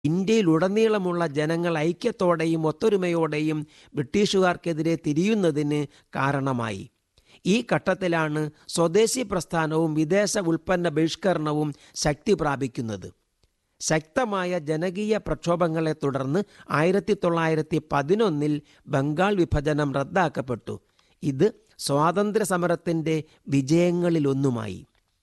ഇന്ത്യയിലുടനീളമുള്ള ജനങ്ങൾ ഐക്യത്തോടെയും ഒത്തൊരുമയോടെയും ബ്രിട്ടീഷുകാർക്കെതിരെ തിരിയുന്നതിന് കാരണമായി ഈ ഘട്ടത്തിലാണ് സ്വദേശി പ്രസ്ഥാനവും വിദേശ ഉൽപ്പന്ന ബഹിഷ്കരണവും ശക്തി പ്രാപിക്കുന്നത് ശക്തമായ ജനകീയ പ്രക്ഷോഭങ്ങളെ തുടർന്ന് ആയിരത്തി തൊള്ളായിരത്തി പതിനൊന്നിൽ ബംഗാൾ വിഭജനം റദ്ദാക്കപ്പെട്ടു ഇത് സ്വാതന്ത്ര്യ സമരത്തിൻ്റെ വിജയങ്ങളിലൊന്നുമായി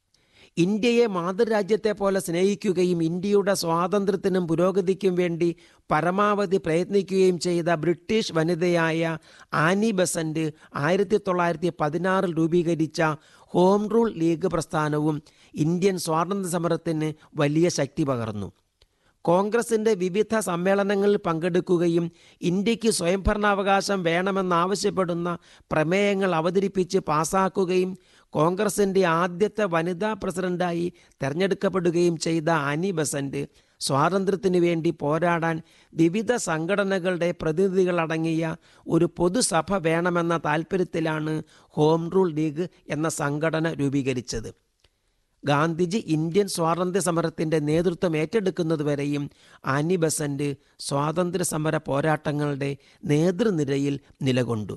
ഇന്ത്യയെ മാതൃരാജ്യത്തെ പോലെ സ്നേഹിക്കുകയും ഇന്ത്യയുടെ സ്വാതന്ത്ര്യത്തിനും പുരോഗതിക്കും വേണ്ടി പരമാവധി പ്രയത്നിക്കുകയും ചെയ്ത ബ്രിട്ടീഷ് വനിതയായ ആനി ബസന്റ് ആയിരത്തി തൊള്ളായിരത്തി പതിനാറിൽ രൂപീകരിച്ച ഹോം റൂൾ ലീഗ് പ്രസ്ഥാനവും ഇന്ത്യൻ സ്വാതന്ത്ര്യ സമരത്തിന് വലിയ ശക്തി പകർന്നു കോൺഗ്രസിന്റെ വിവിധ സമ്മേളനങ്ങളിൽ പങ്കെടുക്കുകയും ഇന്ത്യക്ക് സ്വയംഭരണാവകാശം വേണമെന്നാവശ്യപ്പെടുന്ന പ്രമേയങ്ങൾ അവതരിപ്പിച്ച് പാസാക്കുകയും കോൺഗ്രസിന്റെ ആദ്യത്തെ വനിതാ പ്രസിഡന്റായി തെരഞ്ഞെടുക്കപ്പെടുകയും ചെയ്ത അനി ബസന്റ് സ്വാതന്ത്ര്യത്തിനു വേണ്ടി പോരാടാൻ വിവിധ സംഘടനകളുടെ പ്രതിനിധികളടങ്ങിയ ഒരു പൊതുസഭ വേണമെന്ന താൽപ്പര്യത്തിലാണ് ഹോം റൂൾ ലീഗ് എന്ന സംഘടന രൂപീകരിച്ചത് ഗാന്ധിജി ഇന്ത്യൻ സ്വാതന്ത്ര്യ സമരത്തിൻ്റെ നേതൃത്വം ഏറ്റെടുക്കുന്നതുവരെയും ആനി ബസന്റ് സ്വാതന്ത്ര്യ സമര പോരാട്ടങ്ങളുടെ നേതൃനിരയിൽ നിലകൊണ്ടു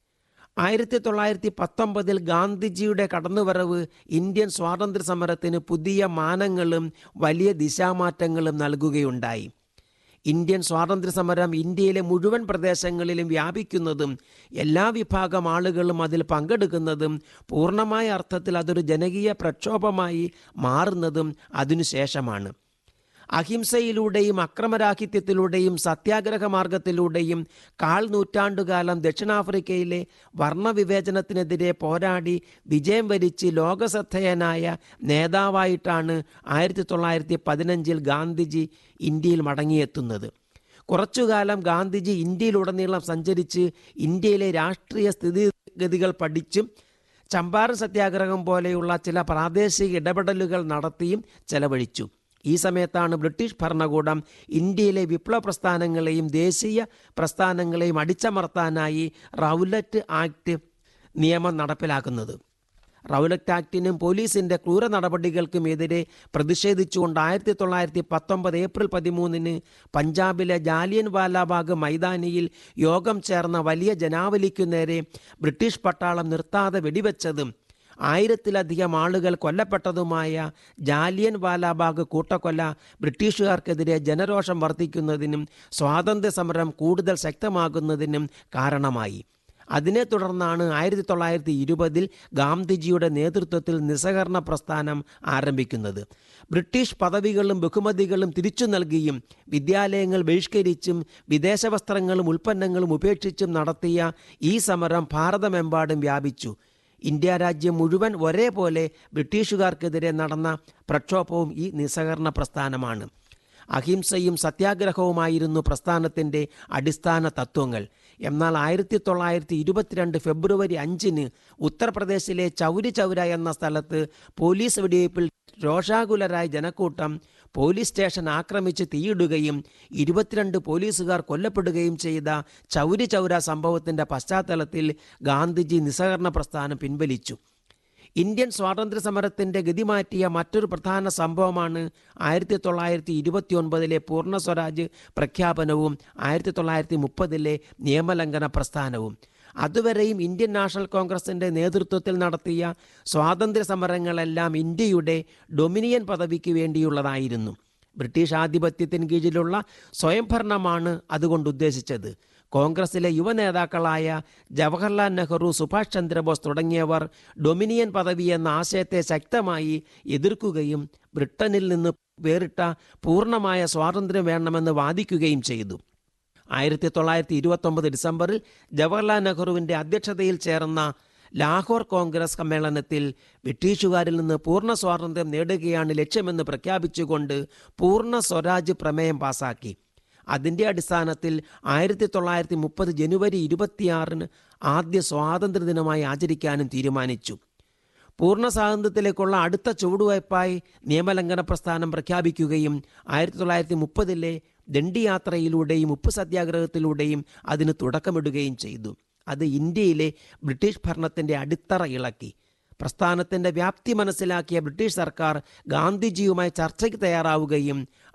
ആയിരത്തി തൊള്ളായിരത്തി പത്തൊമ്പതിൽ ഗാന്ധിജിയുടെ കടന്നുവരവ് ഇന്ത്യൻ സ്വാതന്ത്ര്യ സമരത്തിന് പുതിയ മാനങ്ങളും വലിയ ദിശാമാറ്റങ്ങളും നൽകുകയുണ്ടായി ഇന്ത്യൻ സ്വാതന്ത്ര്യ സമരം ഇന്ത്യയിലെ മുഴുവൻ പ്രദേശങ്ങളിലും വ്യാപിക്കുന്നതും എല്ലാ വിഭാഗം ആളുകളും അതിൽ പങ്കെടുക്കുന്നതും പൂർണ്ണമായ അർത്ഥത്തിൽ അതൊരു ജനകീയ പ്രക്ഷോഭമായി മാറുന്നതും അതിനുശേഷമാണ് അഹിംസയിലൂടെയും അക്രമരാഹിത്യത്തിലൂടെയും സത്യാഗ്രഹ മാർഗത്തിലൂടെയും കാൽ നൂറ്റാണ്ടുകാലം ദക്ഷിണാഫ്രിക്കയിലെ വർണ്ണവിവേചനത്തിനെതിരെ പോരാടി വിജയം വരിച്ച് ലോകശ്രദ്ധേയനായ നേതാവായിട്ടാണ് ആയിരത്തി തൊള്ളായിരത്തി പതിനഞ്ചിൽ ഗാന്ധിജി ഇന്ത്യയിൽ മടങ്ങിയെത്തുന്നത് കുറച്ചുകാലം ഗാന്ധിജി ഇന്ത്യയിലുടനീളം സഞ്ചരിച്ച് ഇന്ത്യയിലെ രാഷ്ട്രീയ സ്ഥിതിഗതികൾ പഠിച്ചും ചമ്പാരൻ സത്യാഗ്രഹം പോലെയുള്ള ചില പ്രാദേശിക ഇടപെടലുകൾ നടത്തിയും ചെലവഴിച്ചു ഈ സമയത്താണ് ബ്രിട്ടീഷ് ഭരണകൂടം ഇന്ത്യയിലെ വിപ്ലവ പ്രസ്ഥാനങ്ങളെയും ദേശീയ പ്രസ്ഥാനങ്ങളെയും അടിച്ചമർത്താനായി റൗലറ്റ് ആക്ട് നിയമം നടപ്പിലാക്കുന്നത് റൗലറ്റ് ആക്ടിനും പോലീസിന്റെ ക്രൂര നടപടികൾക്കുമെതിരെ പ്രതിഷേധിച്ചുകൊണ്ട് ആയിരത്തി തൊള്ളായിരത്തി പത്തൊമ്പത് ഏപ്രിൽ പതിമൂന്നിന് പഞ്ചാബിലെ ജാലിയൻ വാലാബാഗ് മൈതാനിയിൽ യോഗം ചേർന്ന വലിയ ജനാവലിക്കു നേരെ ബ്രിട്ടീഷ് പട്ടാളം നിർത്താതെ വെടിവെച്ചതും ആയിരത്തിലധികം ആളുകൾ കൊല്ലപ്പെട്ടതുമായ ജാലിയൻ വാലാബാഗ് കൂട്ടക്കൊല ബ്രിട്ടീഷുകാർക്കെതിരെ ജനരോഷം വർദ്ധിക്കുന്നതിനും സ്വാതന്ത്ര്യ സമരം കൂടുതൽ ശക്തമാകുന്നതിനും കാരണമായി അതിനെ തുടർന്നാണ് ആയിരത്തി തൊള്ളായിരത്തി ഇരുപതിൽ ഗാന്ധിജിയുടെ നേതൃത്വത്തിൽ നിസ്സഹകരണ പ്രസ്ഥാനം ആരംഭിക്കുന്നത് ബ്രിട്ടീഷ് പദവികളും ബഹുമതികളും തിരിച്ചു നൽകിയും വിദ്യാലയങ്ങൾ ബഹിഷ്കരിച്ചും വിദേശ വസ്ത്രങ്ങളും ഉൽപ്പന്നങ്ങളും ഉപേക്ഷിച്ചും നടത്തിയ ഈ സമരം ഭാരതമെമ്പാടും വ്യാപിച്ചു ഇന്ത്യ രാജ്യം മുഴുവൻ ഒരേപോലെ ബ്രിട്ടീഷുകാർക്കെതിരെ നടന്ന പ്രക്ഷോഭവും ഈ നിസ്സഹകരണ പ്രസ്ഥാനമാണ് അഹിംസയും സത്യാഗ്രഹവുമായിരുന്നു പ്രസ്ഥാനത്തിൻ്റെ അടിസ്ഥാന തത്വങ്ങൾ എന്നാൽ ആയിരത്തി തൊള്ളായിരത്തി ഇരുപത്തിരണ്ട് ഫെബ്രുവരി അഞ്ചിന് ഉത്തർപ്രദേശിലെ ചൗരി ചൗര എന്ന സ്ഥലത്ത് പോലീസ് വെടിവയ്പിൽ രോഷാകുലരായ ജനക്കൂട്ടം പോലീസ് സ്റ്റേഷൻ ആക്രമിച്ച് തീയിടുകയും ഇരുപത്തിരണ്ട് പോലീസുകാർ കൊല്ലപ്പെടുകയും ചെയ്ത ചൗരി ചൗര സംഭവത്തിൻ്റെ പശ്ചാത്തലത്തിൽ ഗാന്ധിജി നിസ്സഹകരണ പ്രസ്ഥാനം പിൻവലിച്ചു ഇന്ത്യൻ സ്വാതന്ത്ര്യ സമരത്തിൻ്റെ ഗതിമാറ്റിയ മറ്റൊരു പ്രധാന സംഭവമാണ് ആയിരത്തി തൊള്ളായിരത്തി ഇരുപത്തി ഒൻപതിലെ പൂർണ്ണ സ്വരാജ് പ്രഖ്യാപനവും ആയിരത്തി തൊള്ളായിരത്തി മുപ്പതിലെ നിയമലംഘന പ്രസ്ഥാനവും അതുവരെയും ഇന്ത്യൻ നാഷണൽ കോൺഗ്രസിൻ്റെ നേതൃത്വത്തിൽ നടത്തിയ സ്വാതന്ത്ര്യ സമരങ്ങളെല്ലാം ഇന്ത്യയുടെ ഡൊമിനിയൻ പദവിക്ക് വേണ്ടിയുള്ളതായിരുന്നു ബ്രിട്ടീഷ് ആധിപത്യത്തിന് കീഴിലുള്ള സ്വയംഭരണമാണ് അതുകൊണ്ട് ഉദ്ദേശിച്ചത് കോൺഗ്രസിലെ യുവ നേതാക്കളായ ജവഹർലാൽ നെഹ്റു സുഭാഷ് ചന്ദ്രബോസ് തുടങ്ങിയവർ ഡൊമിനിയൻ പദവി എന്ന ആശയത്തെ ശക്തമായി എതിർക്കുകയും ബ്രിട്ടനിൽ നിന്ന് വേറിട്ട പൂർണ്ണമായ സ്വാതന്ത്ര്യം വേണമെന്ന് വാദിക്കുകയും ചെയ്തു ആയിരത്തി തൊള്ളായിരത്തി ഇരുപത്തൊമ്പത് ഡിസംബറിൽ ജവഹർലാൽ നെഹ്റുവിൻ്റെ അധ്യക്ഷതയിൽ ചേർന്ന ലാഹോർ കോൺഗ്രസ് സമ്മേളനത്തിൽ ബ്രിട്ടീഷുകാരിൽ നിന്ന് പൂർണ്ണ സ്വാതന്ത്ര്യം നേടുകയാണ് ലക്ഷ്യമെന്ന് പ്രഖ്യാപിച്ചുകൊണ്ട് പൂർണ്ണ സ്വരാജ് പ്രമേയം പാസാക്കി അതിൻ്റെ അടിസ്ഥാനത്തിൽ ആയിരത്തി തൊള്ളായിരത്തി മുപ്പത് ജനുവരി ഇരുപത്തിയാറിന് ആദ്യ സ്വാതന്ത്ര്യ ദിനമായി ആചരിക്കാനും തീരുമാനിച്ചു പൂർണ്ണ സ്വാതന്ത്ര്യത്തിലേക്കുള്ള അടുത്ത ചുവടുവയ്പായി നിയമലംഘന പ്രസ്ഥാനം പ്രഖ്യാപിക്കുകയും ആയിരത്തി തൊള്ളായിരത്തി മുപ്പതിലെ ദണ്ഡിയാത്രയിലൂടെയും ഉപ്പ് സത്യാഗ്രഹത്തിലൂടെയും അതിന് തുടക്കമിടുകയും ചെയ്തു അത് ഇന്ത്യയിലെ ബ്രിട്ടീഷ് ഭരണത്തിൻ്റെ അടിത്തറ ഇളക്കി പ്രസ്ഥാനത്തിൻ്റെ വ്യാപ്തി മനസ്സിലാക്കിയ ബ്രിട്ടീഷ് സർക്കാർ ഗാന്ധിജിയുമായി ചർച്ചയ്ക്ക് തയ്യാറാവുകയും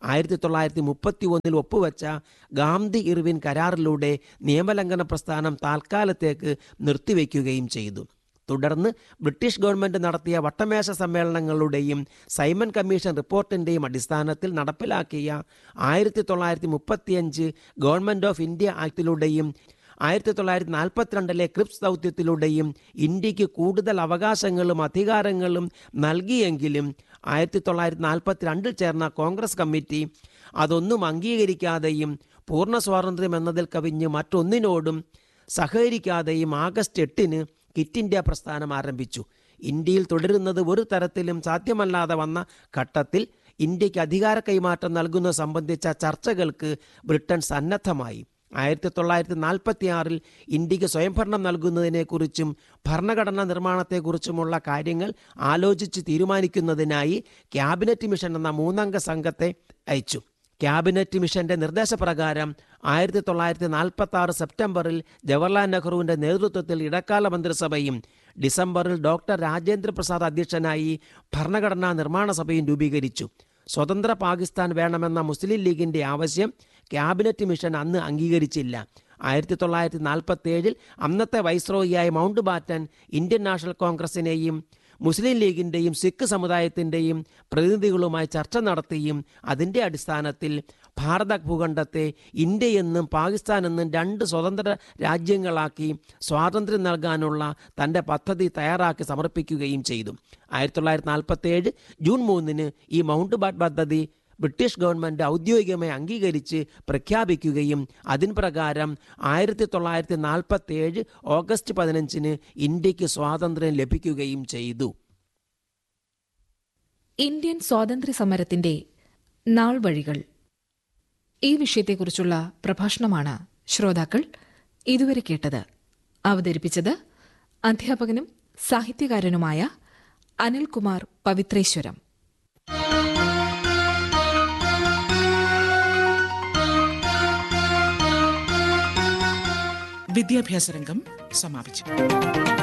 ആയിരത്തി തൊള്ളായിരത്തി മുപ്പത്തി ഒന്നിൽ ഒപ്പുവെച്ച ഗാന്ധി ഇർവിൻ കരാറിലൂടെ നിയമലംഘന പ്രസ്ഥാനം താൽക്കാലത്തേക്ക് നിർത്തിവെക്കുകയും ചെയ്തു തുടർന്ന് ബ്രിട്ടീഷ് ഗവൺമെന്റ് നടത്തിയ വട്ടമേശ സമ്മേളനങ്ങളുടെയും സൈമൺ കമ്മീഷൻ റിപ്പോർട്ടിന്റെയും അടിസ്ഥാനത്തിൽ നടപ്പിലാക്കിയ ആയിരത്തി തൊള്ളായിരത്തി മുപ്പത്തിയഞ്ച് ഗവൺമെന്റ് ഓഫ് ഇന്ത്യ ആക്ടിലൂടെയും ആയിരത്തി തൊള്ളായിരത്തി നാൽപ്പത്തിരണ്ടിലെ ക്രിപ്സ് ദൗത്യത്തിലൂടെയും ഇന്ത്യക്ക് കൂടുതൽ അവകാശങ്ങളും അധികാരങ്ങളും നൽകിയെങ്കിലും ആയിരത്തി തൊള്ളായിരത്തി നാൽപ്പത്തിരണ്ടിൽ ചേർന്ന കോൺഗ്രസ് കമ്മിറ്റി അതൊന്നും അംഗീകരിക്കാതെയും പൂർണ്ണ സ്വാതന്ത്ര്യം എന്നതിൽ കവിഞ്ഞ് മറ്റൊന്നിനോടും സഹകരിക്കാതെയും ആഗസ്റ്റ് എട്ടിന് കിറ്റ് ഇന്ത്യ പ്രസ്ഥാനം ആരംഭിച്ചു ഇന്ത്യയിൽ തുടരുന്നത് ഒരു തരത്തിലും സാധ്യമല്ലാതെ വന്ന ഘട്ടത്തിൽ ഇന്ത്യക്ക് അധികാര കൈമാറ്റം നൽകുന്നത് സംബന്ധിച്ച ചർച്ചകൾക്ക് ബ്രിട്ടൻ സന്നദ്ധമായി ആയിരത്തി തൊള്ളായിരത്തി നാൽപ്പത്തി ആറിൽ ഇന്ത്യക്ക് സ്വയംഭരണം നൽകുന്നതിനെക്കുറിച്ചും ഭരണഘടനാ നിർമ്മാണത്തെക്കുറിച്ചുമുള്ള കാര്യങ്ങൾ ആലോചിച്ച് തീരുമാനിക്കുന്നതിനായി ക്യാബിനറ്റ് മിഷൻ എന്ന മൂന്നംഗ സംഘത്തെ അയച്ചു ക്യാബിനറ്റ് മിഷന്റെ നിർദ്ദേശപ്രകാരം ആയിരത്തി തൊള്ളായിരത്തി നാൽപ്പത്തി ആറ് സെപ്റ്റംബറിൽ ജവഹർലാൽ നെഹ്റുവിന്റെ നേതൃത്വത്തിൽ ഇടക്കാല മന്ത്രിസഭയും ഡിസംബറിൽ ഡോക്ടർ രാജേന്ദ്ര പ്രസാദ് അധ്യക്ഷനായി ഭരണഘടനാ നിർമ്മാണ സഭയും രൂപീകരിച്ചു സ്വതന്ത്ര പാകിസ്ഥാൻ വേണമെന്ന മുസ്ലിം ലീഗിന്റെ ആവശ്യം ക്യാബിനറ്റ് മിഷൻ അന്ന് അംഗീകരിച്ചില്ല ആയിരത്തി തൊള്ളായിരത്തി നാൽപ്പത്തി ഏഴിൽ അന്നത്തെ വൈസ്രോയിയായ മൗണ്ട് ബാറ്റൻ ഇന്ത്യൻ നാഷണൽ കോൺഗ്രസിനെയും മുസ്ലിം ലീഗിൻ്റെയും സിഖ് സമുദായത്തിൻ്റെയും പ്രതിനിധികളുമായി ചർച്ച നടത്തിയും അതിൻ്റെ അടിസ്ഥാനത്തിൽ ഭാരത ഭൂഖണ്ഡത്തെ ഇന്ത്യയെന്നും പാകിസ്ഥാൻ എന്നും രണ്ട് സ്വതന്ത്ര രാജ്യങ്ങളാക്കി സ്വാതന്ത്ര്യം നൽകാനുള്ള തൻ്റെ പദ്ധതി തയ്യാറാക്കി സമർപ്പിക്കുകയും ചെയ്തു ആയിരത്തി തൊള്ളായിരത്തി നാൽപ്പത്തി ഏഴ് ജൂൺ മൂന്നിന് ഈ മൗണ്ട് ബാറ്റ് പദ്ധതി ബ്രിട്ടീഷ് ഗവൺമെൻറ് ഔദ്യോഗികമായി അംഗീകരിച്ച് പ്രഖ്യാപിക്കുകയും അതിന് പ്രകാരം ആയിരത്തി തൊള്ളായിരത്തി നാൽപ്പത്തി ഏഴ് ഓഗസ്റ്റ് പതിനഞ്ചിന് ഇന്ത്യക്ക് സ്വാതന്ത്ര്യം ലഭിക്കുകയും ചെയ്തു ഇന്ത്യൻ സ്വാതന്ത്ര്യ സമരത്തിന്റെ നാൾ വഴികൾ ഈ വിഷയത്തെക്കുറിച്ചുള്ള പ്രഭാഷണമാണ് ശ്രോതാക്കൾ ഇതുവരെ കേട്ടത് അവതരിപ്പിച്ചത് അധ്യാപകനും സാഹിത്യകാരനുമായ അനിൽകുമാർ പവിത്രേശ്വരം വിദ്യാഭ്യാസ രംഗം സമാപിച്ചു